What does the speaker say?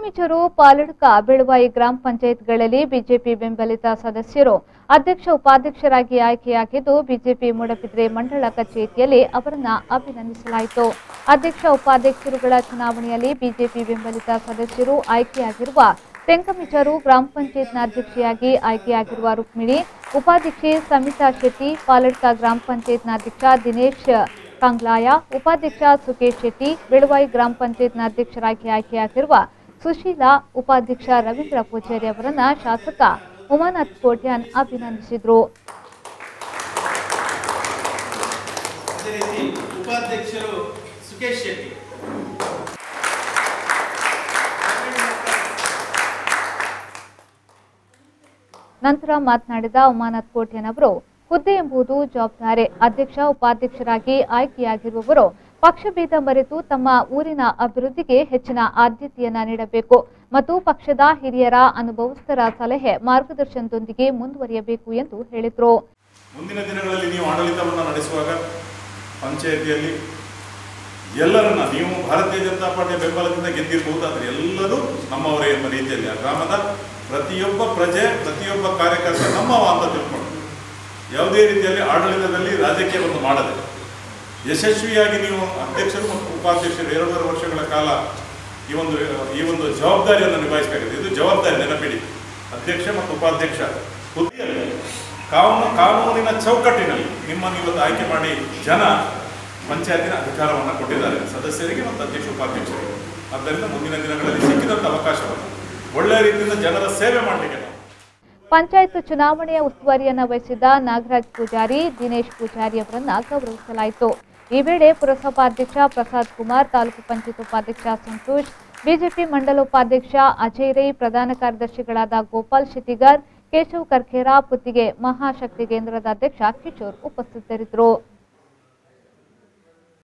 ತೆಂಕಮಿಚೂರು ಪಾಲಡ್ಕ ಬೆಳುವಾಯಿ ಗ್ರಾಮ ಪಂಚಾಯತ್ಗಳಲ್ಲಿ ಬಿಜೆಪಿ ಬೆಂಬಲಿತ ಸದಸ್ಯರು ಅಧ್ಯಕ್ಷ ಉಪಾಧ್ಯಕ್ಷರಾಗಿ ಆಯ್ಕೆಯಾಗಿದ್ದು ಬಿಜೆಪಿ ಮೂಡಬಿದ್ರೆ ಮಂಡಳ ಕಚೇರಿಯಲ್ಲಿ ಅವರನ್ನ ಅಭಿನಂದಿಸಲಾಯಿತು ಅಧ್ಯಕ್ಷ ಉಪಾಧ್ಯಕ್ಷರುಗಳ ಚುನಾವಣೆಯಲ್ಲಿ ಬಿಜೆಪಿ ಬೆಂಬಲಿತ ಸದಸ್ಯರು ಆಯ್ಕೆಯಾಗಿರುವ ತೆಂಕಮಿಚರು ಗ್ರಾಮ ಪಂಚಾಯತ್ನ ಅಧ್ಯಕ್ಷೆಯಾಗಿ ಆಯ್ಕೆಯಾಗಿರುವ ರುಕ್ಮಿಣಿ ಉಪಾಧ್ಯಕ್ಷೆ ಸಮಿತಾ ಶೆಟ್ಟಿ ಪಾಲಡ್ಕ ಗ್ರಾಮ ಪಂಚಾಯತ್ನ ಅಧ್ಯಕ್ಷ ದಿನೇಶ್ ಕಂಗ್ಲಾಯ ಉಪಾಧ್ಯಕ್ಷ ಸುಕೇಶ್ ಶೆಟ್ಟಿ ಬೆಳುವಾಯಿ ಗ್ರಾಮ ಪಂಚಾಯತ್ನ ಅಧ್ಯಕ್ಷರಾಗಿ ಆಯ್ಕೆಯಾಗಿರುವ ಸುಶೀಲಾ ಉಪಾಧ್ಯಕ್ಷ ರವೀಂದ್ರ ಪೂಜಾರಿ ಅವರನ್ನ ಶಾಸಕ ಉಮಾನಾಥ್ ಕೋಟ್ಯಾನ್ ಅಭಿನಂದಿಸಿದರು ಅದೇ ರೀತಿ ಉಪಾಧ್ಯಕ್ಷರು ಸುಕೇಶ್ ಶೆಟ್ಟಿ ನಂತರ ಮಾತನಾಡಿದ ಉಮಾನಾಥ್ ಕೋಟ್ಯಾನ್ ಅವರು ಹುದ್ದೆ ಎಂಬುದು ಜವಾಬ್ದಾರಿ ಅಧ್ಯಕ್ಷ ಉಪಾಧ್ಯಕ್ಷರಾಗಿ ಆಯ್ಕೆಯಾಗಿರುವವರು ಪಕ್ಷಭೇದ ಮರೆತು ತಮ್ಮ ಊರಿನ ಅಭಿವೃದ್ಧಿಗೆ ಹೆಚ್ಚಿನ ಆದ್ಯತೆಯನ್ನ ನೀಡಬೇಕು ಮತ್ತು ಪಕ್ಷದ ಹಿರಿಯರ ಅನುಭವಸ್ಥರ ಸಲಹೆ ಮಾರ್ಗದರ್ಶನದೊಂದಿಗೆ ಮುಂದುವರಿಯಬೇಕು ಎಂದು ಹೇಳಿದರು ಮುಂದಿನ ದಿನಗಳಲ್ಲಿ ನೀವು ಆಡಳಿತವನ್ನು ನಡೆಸುವಾಗ ಪಂಚಾಯಿತಿಯಲ್ಲಿ ಎಲ್ಲರನ್ನ ನೀವು ಭಾರತೀಯ ಜನತಾ ಪಾರ್ಟಿಯ ಬೆಂಬಲದಿಂದ ಗೆದ್ದಿರಬಹುದು ಆದರೆ ಎಲ್ಲರೂ ನಮ್ಮವರೇ ಎಂಬ ರೀತಿಯಲ್ಲಿ ಆ ಗ್ರಾಮದ ಪ್ರತಿಯೊಬ್ಬ ಪ್ರಜೆ ಪ್ರತಿಯೊಬ್ಬ ಕಾರ್ಯಕರ್ತ ನಮ್ಮವ ಅಂತ ತಿಳ್ಕೊಂಡು ಯಾವುದೇ ರೀತಿಯಲ್ಲಿ ಆಡಳಿತದಲ್ಲಿ ರಾಜಕೀಯವನ್ನು ಮಾಡದೆ ಯಶಸ್ವಿಯಾಗಿ ನೀವು ಅಧ್ಯಕ್ಷರು ಮತ್ತು ಉಪಾಧ್ಯಕ್ಷರು ಎರಡೂವರೆ ವರ್ಷಗಳ ಕಾಲ ಈ ಒಂದು ಈ ಒಂದು ಜವಾಬ್ದಾರಿಯನ್ನು ನಿಭಾಯಿಸಬೇಕಾಗಿದೆ ಇದು ಜವಾಬ್ದಾರಿ ನೆನಪಿಡಿ ಅಧ್ಯಕ್ಷ ಮತ್ತು ಉಪಾಧ್ಯಕ್ಷ ಹುದ್ದೆಯಲ್ಲಿ ಕಾನೂನು ಕಾನೂನಿನ ಚೌಕಟ್ಟಿನಲ್ಲಿ ನಿಮ್ಮನ್ನು ಇವತ್ತು ಆಯ್ಕೆ ಮಾಡಿ ಜನ ಪಂಚಾಯತಿನ ಅಧಿಕಾರವನ್ನು ಕೊಟ್ಟಿದ್ದಾರೆ ಸದಸ್ಯರಿಗೆ ಮತ್ತು ಅಧ್ಯಕ್ಷ ಉಪಾಧ್ಯಕ್ಷರಿಗೆ ಆದ್ದರಿಂದ ಮುಂದಿನ ದಿನಗಳಲ್ಲಿ ಸಿಕ್ಕಿದಂಥ ಅವಕಾಶವನ್ನು ಒಳ್ಳೆಯ ರೀತಿಯಿಂದ ಜನರ ಸೇವೆ ಮಾಡಲಿಕ್ಕೆ ನಾವು ಪಂಚಾಯತ್ ಚುನಾವಣೆಯ ಉಸ್ತುವಾರಿಯನ್ನ ವಹಿಸಿದ್ದ ನಾಗರಾಜ್ ಪೂಜಾರಿ ದಿನೇಶ್ ಪೂಜಾರಿ ಅವರನ್ನ ಗೌರವಿಸಲಾಯಿತು ಈ ವೇಳೆ ಪುರಸಭಾಧ್ಯಕ್ಷ ಪ್ರಸಾದ್ ಕುಮಾರ್ ತಾಲೂಕು ಪಂಚಾಯತ್ ಉಪಾಧ್ಯಕ್ಷ ಸಂತೋಷ್ ಬಿಜೆಪಿ ಮಂಡಲೋಪಾಧ್ಯಕ್ಷ ಅಜಯ್ ರೈ ಪ್ರಧಾನ ಕಾರ್ಯದರ್ಶಿಗಳಾದ ಗೋಪಾಲ್ ಶೆಟ್ಟಿಗರ್ ಕೇಶವ್ ಕರ್ಖೇರ ಪುತ್ತಿಗೆ ಮಹಾಶಕ್ತಿ ಕೇಂದ್ರದ ಅಧ್ಯಕ್ಷ ಕಿಶೋರ್ ಉಪಸ್ಥಿತರಿದ್ದರು